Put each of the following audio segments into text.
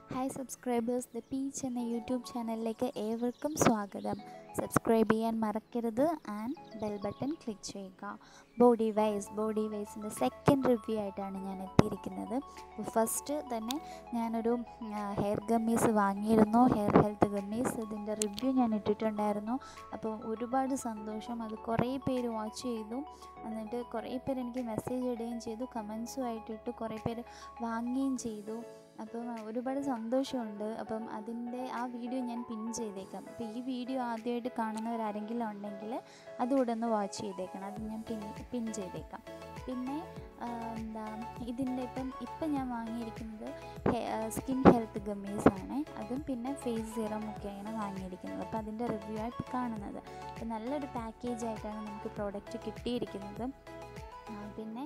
hi subscribers the Peach എന്ന YouTube ചാനലിലേക്ക് ഏവർക്കും സ്വാഗതം സബ്സ്ക്രൈബ് ചെയ്യാൻ മറക്കരുത് ആൻഡ് ബെൽ ബട്ടൺ ക്ലിക്ക് ചെയ്യുക ബോഡി വൈസ് ബോഡി വൈസിൻ്റെ സെക്കൻഡ് റിവ്യൂ ആയിട്ടാണ് ഞാൻ എത്തിയിരിക്കുന്നത് അപ്പോൾ ഫസ്റ്റ് തന്നെ ഞാനൊരു ഹെയർ ഗമ്മീസ് വാങ്ങിയിരുന്നു ഹെയർ ഹെൽത്ത് ഗമ്മീസ് ഇതിൻ്റെ റിവ്യൂ ഞാൻ ഇട്ടിട്ടുണ്ടായിരുന്നു അപ്പോൾ ഒരുപാട് സന്തോഷം അത് കുറേ പേര് വാച്ച് ചെയ്തു എന്നിട്ട് കുറേ പേര് എനിക്ക് മെസ്സേജ് ഇടുകയും ചെയ്തു കമൻസും ആയിട്ടിട്ട് കുറേ പേര് വാങ്ങുകയും ചെയ്തു അപ്പം ഒരുപാട് സന്തോഷമുണ്ട് അപ്പം അതിൻ്റെ ആ വീഡിയോ ഞാൻ പിൻ ചെയ്തേക്കാം അപ്പോൾ ഈ വീഡിയോ ആദ്യമായിട്ട് കാണുന്നവരാരെങ്കിലും ഉണ്ടെങ്കിൽ അതുകൂടെ ഒന്ന് വാച്ച് ചെയ്തേക്കണം അത് ഞാൻ പിൻ പിൻ ചെയ്തേക്കാം പിന്നെ എന്താ ഇതിൻ്റെ ഇപ്പം ഇപ്പം ഞാൻ വാങ്ങിയിരിക്കുന്നത് സ്കിൻ ഹെൽത്ത് ഗമ്മീസ് ആണ് അതും പിന്നെ ഫേസ് സിറം ഒക്കെയാണ് വാങ്ങിയിരിക്കുന്നത് അപ്പോൾ അതിൻ്റെ റിവ്യൂ ആയിട്ട് കാണുന്നത് അപ്പോൾ നല്ലൊരു പാക്കേജ് ആയിട്ടാണ് നമുക്ക് പ്രോഡക്റ്റ് കിട്ടിയിരിക്കുന്നത് പിന്നെ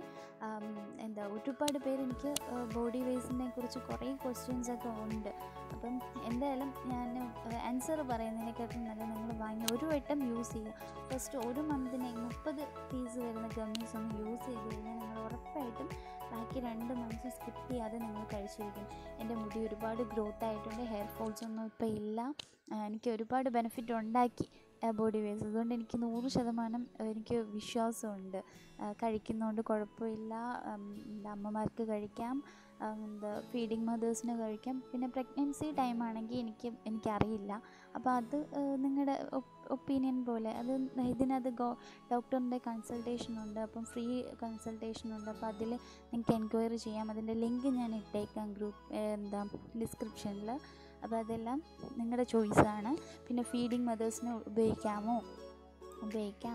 എന്താ ഒരുപാട് പേര് എനിക്ക് ബോഡി വേസിനെ കുറിച്ച് കുറേ ക്വസ്റ്റ്യൻസ് ഒക്കെ ഉണ്ട് അപ്പം എന്തായാലും ഞാൻ ആൻസർ പറയുന്നതിനെക്കാട്ടും നല്ല നിങ്ങൾ വാങ്ങി ഒരു വട്ടം യൂസ് ചെയ്യുക ഫസ്റ്റ് ഒരു മന്തിന് മുപ്പത് പീസ് വരുന്ന ഗമ്മീസ് ഒന്ന് യൂസ് ചെയ്ത് കഴിഞ്ഞാൽ നിങ്ങൾ ഉറപ്പായിട്ടും ബാക്കി രണ്ട് മന്ത്സ് സ്കിപ്പ് ചെയ്യാതെ നിങ്ങൾ കഴിച്ചിരിക്കും എൻ്റെ മുടി ഒരുപാട് ഗ്രോത്ത് ആയിട്ടുണ്ട് ഹെയർ ഫോൾസ് ഒന്നും ഇപ്പോൾ ഇല്ല എനിക്ക് ഒരുപാട് ബെനിഫിറ്റ് ഉണ്ടാക്കി ബോഡി വേസ് അതുകൊണ്ട് എനിക്ക് നൂറ് ശതമാനം എനിക്ക് വിശ്വാസമുണ്ട് കഴിക്കുന്നതുകൊണ്ട് കുഴപ്പമില്ല എന്താ അമ്മമാർക്ക് കഴിക്കാം എന്താ ഫീഡിങ് മദേഴ്സിന് കഴിക്കാം പിന്നെ പ്രഗ്നൻസി ടൈം ആണെങ്കിൽ എനിക്ക് എനിക്കറിയില്ല അപ്പോൾ അത് നിങ്ങളുടെ ഒപ്പീനിയൻ പോലെ അത് ഇതിനകത്ത് ഗോ ഡോക്ടറിൻ്റെ കൺസൾട്ടേഷൻ ഉണ്ട് അപ്പം ഫ്രീ കൺസൾട്ടേഷൻ ഉണ്ട് അപ്പോൾ അതിൽ നിങ്ങൾക്ക് എൻക്വയറി ചെയ്യാം അതിൻ്റെ ലിങ്ക് ഞാൻ ഇട്ടേക്കാം ഗ്രൂപ്പ് എന്താ ഡിസ്ക്രിപ്ഷനിൽ അപ്പോൾ അതെല്ലാം നിങ്ങളുടെ ചോയ്സാണ് പിന്നെ ഫീഡിങ് മദേഴ്സിന് ഉപയോഗിക്കാമോ ഉപയോഗിക്കാം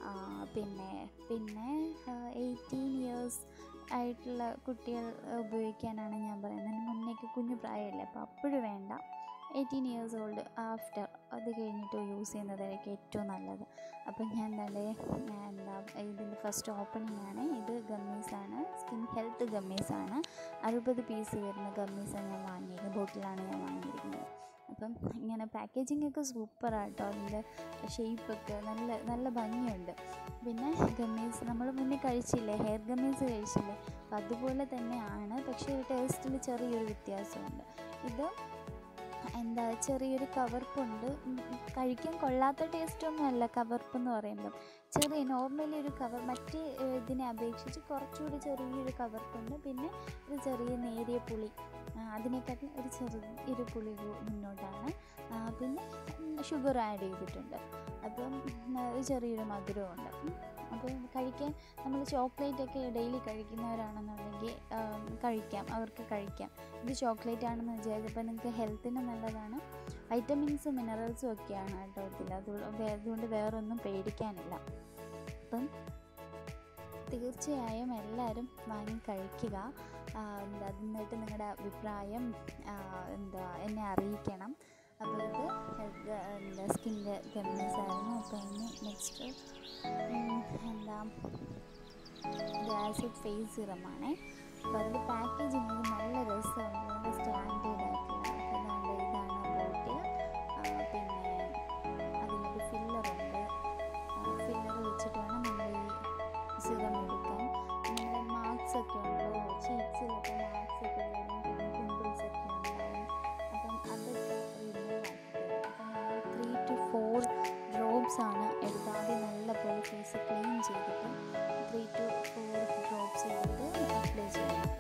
പിന്നെ പിന്നെ എയ്റ്റീൻ ഇയേഴ്സ് ആയിട്ടുള്ള കുട്ടികൾ ഉപയോഗിക്കാനാണ് ഞാൻ പറയുന്നത് അതിന് മുന്നേക്ക് കുഞ്ഞു പ്രായമല്ലേ അപ്പോൾ അപ്പോഴും വേണ്ട എയ്റ്റീൻ ഇയേഴ്സ് ഓൾഡ് ആഫ്റ്റർ അത് കഴിഞ്ഞിട്ട് യൂസ് ചെയ്യുന്നതായിരിക്കും ഏറ്റവും നല്ലത് അപ്പം ഞാൻ എന്താ എന്താ ഇതിൻ്റെ ഫസ്റ്റ് ഓപ്പണിംഗ് ആണ് ഇത് ഗമ്മീസാണ് സ്കിൻ ഹെൽത്ത് ഗമ്മീസാണ് അറുപത് പീസ് വരുന്ന ഗമ്മീസാണ് ഞാൻ വാങ്ങിയത് ബോട്ടിലാണ് ഞാൻ വാങ്ങിയിരിക്കുന്നത് അപ്പം ഇങ്ങനെ പാക്കേജിംഗ് ഒക്കെ സൂപ്പറാട്ടോ അതിൻ്റെ ഷേപ്പൊക്കെ നല്ല നല്ല ഭംഗിയുണ്ട് പിന്നെ ഗമ്മീസ് നമ്മൾ മുന്നേ കഴിച്ചില്ലേ ഹെയർ ഗമ്മീസ് കഴിച്ചില്ലേ അപ്പം അതുപോലെ തന്നെയാണ് പക്ഷേ ടേസ്റ്റിൽ ചെറിയൊരു വ്യത്യാസമുണ്ട് ഇത് എന്താ ചെറിയൊരു കവർപ്പുണ്ട് കഴിക്കാൻ കൊള്ളാത്ത ടേസ്റ്റൊന്നുമല്ല കവർപ്പ് എന്ന് പറയുമ്പം ചെറിയ നോർമലി ഒരു കവർ മറ്റ് ഇതിനെ അപേക്ഷിച്ച് കുറച്ചുകൂടി ചെറിയൊരു കവർപ്പുണ്ട് പിന്നെ ഒരു ചെറിയ നേരിയ പുളി അതിനെക്കാട്ടിൽ ഒരു ചെറിയൊരു പുളി മുന്നോട്ടാണ് പിന്നെ ഷുഗർ ആഡ് ചെയ്തിട്ടുണ്ട് അപ്പം ഒരു ചെറിയൊരു മധുരമുണ്ട് അപ്പോൾ കഴിക്കാൻ നമ്മൾ ചോക്ലേറ്റ് ഒക്കെ ഡെയിലി കഴിക്കുന്നവരാണെന്നുണ്ടെങ്കിൽ കഴിക്കാം അവർക്ക് കഴിക്കാം ഇത് ചോക്ലേറ്റ് ആണെന്ന് വിചാരിച്ചപ്പോൾ നിങ്ങൾക്ക് ഹെൽത്തിന് നല്ലതാണ് വൈറ്റമിൻസും മിനറൽസും ഒക്കെയാണ് കേട്ടോ ഇതിൽ അതുകൊണ്ട് അതുകൊണ്ട് വേറൊന്നും പേടിക്കാനില്ല അപ്പം തീർച്ചയായും എല്ലാവരും വാങ്ങി കഴിക്കുക എന്താ എന്നിട്ട് നിങ്ങളുടെ അഭിപ്രായം എന്താ എന്നെ അറിയിക്കണം അപ്പോൾ ഇത് എന്താ സ്കിൻ്റെ ഗമ്മീസ് ആയിരുന്നു അപ്പോൾ ഇനി നെക്സ്റ്റ് എന്താ ഇത് ആസിഡ് ഫേസ് സിറമാണേ അപ്പോൾ അതിൻ്റെ പാക്കേജിങ് നല്ല രസമുണ്ട് നല്ല സ്റ്റാൻഡേർഡ് ആയിട്ടുള്ള അതാണ്ട് ഇതാണ് ബോട്ടിൽ പിന്നെ അതിനൊരു ഫില്ലറുണ്ട് ഫില്ലർ വെച്ചിട്ട് വേണം നമ്മൾ ഈ സിറം എടുക്കാൻ നമ്മുടെ മാർക്സ് ഒക്കെ ഉണ്ടോ ചീക്സിലൊക്കെ മാർക്സ് ഒക്കെ വരും പിന്നെ പിമ്പിൾസ് ഒക്കെ ഉണ്ടാവും അപ്പം അതൊക്കെ റിമൂവ് ആക്കി അപ്പം നമ്മൾ ത്രീ ടു ഫോർ ഡ്രോപ്സ് ആണ് എടുക്കുക ആദ്യം നല്ലപോലെ ഫേസ് ക്ലീൻ ചെയ്തിട്ട് ത്രീ ടു ഫോർ ഡ്രോപ്സ് ചെയ്തിട്ട് അപ്ലൈ ചെയ്യണം